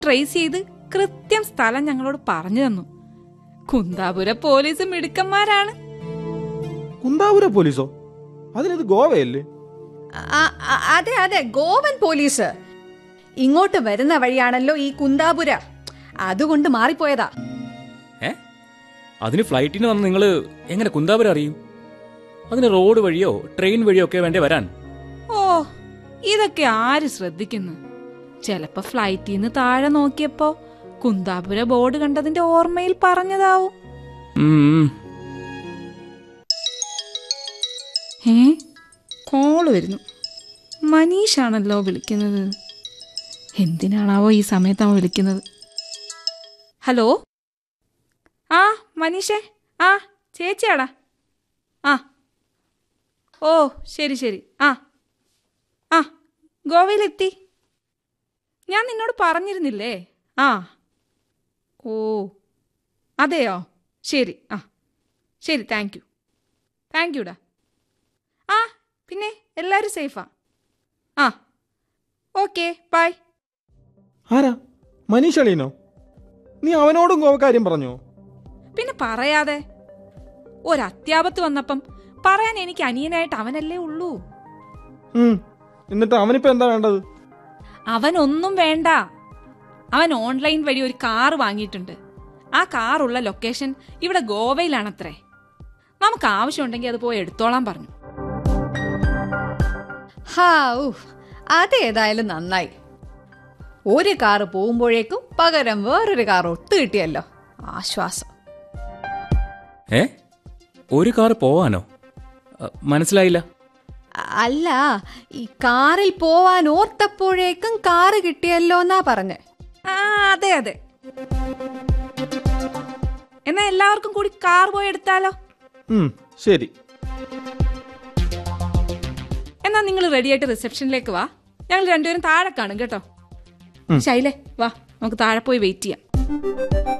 trace ചെയ്ത് കൃത്യം സ്ഥലം ഞങ്ങളോട് പറഞ്ഞു തന്നു കുന്താപുര പോലീസ് മിടുക്കന്മാരാണ് കുന്താപുര പോലീസോ അതിനത് ഗോവയല്ലേ ആ- ആ- അതെ അതെ ഗോവൻ പോലീസ് ഇങ്ങോട്ട് വരുന്ന വഴിയാണല്ലോ ഈ കുന്താപുര അതുകൊണ്ട് മാറിപ്പോയതാ ഏ അതിന് ഫ്ലൈറ്റിന് വന്ന് നിങ്ങൾ എങ്ങനെ കുന്താപുരം അറിയും അതിന് റോഡ് വഴിയോ ട്രെയിൻ വഴിയോ ഒക്കെ വേണ്ടേ വരാൻ ഓ ഇതൊക്കെ ആര് ശ്രദ്ധിക്കുന്നു ചിലപ്പോ ഫ്ലൈറ്റിൽ നിന്ന് താഴെ നോക്കിയപ്പോ കുന്താപുര ബോർഡ് കണ്ടതിന്റെ ഓർമ്മയിൽ പറഞ്ഞതാവും ഉം, ഏ കോള് വരുന്നു മനീഷാണല്ലോ വിളിക്കുന്നത് എന്തിനാണാവോ ഈ സമയത്ത് അവൻ വിളിക്കുന്നത് ഹലോ ആ മനീഷേ ആ ചേച്ചിയാടാ ആ ഓ ശരി ശരി ആ ആ ഗോവയിലെത്തി ഞാൻ നിന്നോട് പറഞ്ഞിരുന്നില്ലേ ആ ഓ അതെയോ ശരി ആ ശരി താങ്ക് യു താങ്ക് യുടാ ആ പിന്നെ എല്ലാവരും സേഫാ ആ ഓക്കെ ബൈ ആരാ മനീഷ് അളീനോ നീ അവനോടും ഗോവ കാര്യം പറഞ്ഞോ പിന്നെ പറയാതെ ഒരത്യാപത്ത് വന്നപ്പം പറയാൻ എനിക്ക് അനിയനായിട്ട് അവനല്ലേ ഉള്ളൂ ഉം എന്നിട്ട് അവനിപ്പോ എന്താ വേണ്ടത് അവനൊന്നും വേണ്ട അവൻ ഓൺലൈൻ വഴി ഒരു കാർ വാങ്ങിയിട്ടുണ്ട് ആ കാറുള്ള ലൊക്കേഷൻ ഇവിടെ ഗോവയിലാണത്രേ നമുക്ക് ആവശ്യമുണ്ടെങ്കിൽ അത് പോയി എടുത്തോളാൻ പറഞ്ഞു ഹാ ഉഫ് അതേതായാലും നന്നായി ഒരു കാറ് പോകുമ്പോഴേക്കും പകരം വേറൊരു കാർ ഒത്തു കിട്ടിയല്ലോ ആശ്വാസം ഏ ഒരു കാർ പോവാനോ അ, മനസ്സിലായില്ല അല്ല ഈ കാറിൽ പോവാൻ ഓർത്തപ്പോഴേക്കും കാറ് കിട്ടിയല്ലോ എന്നാ പറഞ്ഞ് ആ അതെ അതെ എന്നാ എല്ലാവർക്കും കൂടി കാർ പോയി എടുത്താലോ ഉം ശരി എന്നാ നിങ്ങൾ റെഡിയായിട്ട് റിസപ്ഷനിലേക്ക് വാ ഞങ്ങൾ രണ്ടുപേരും താഴെ കാണും കേട്ടോ ശൈലേ വാ നമുക്ക് താഴെ പോയി വെയിറ്റ് ചെയ്യാം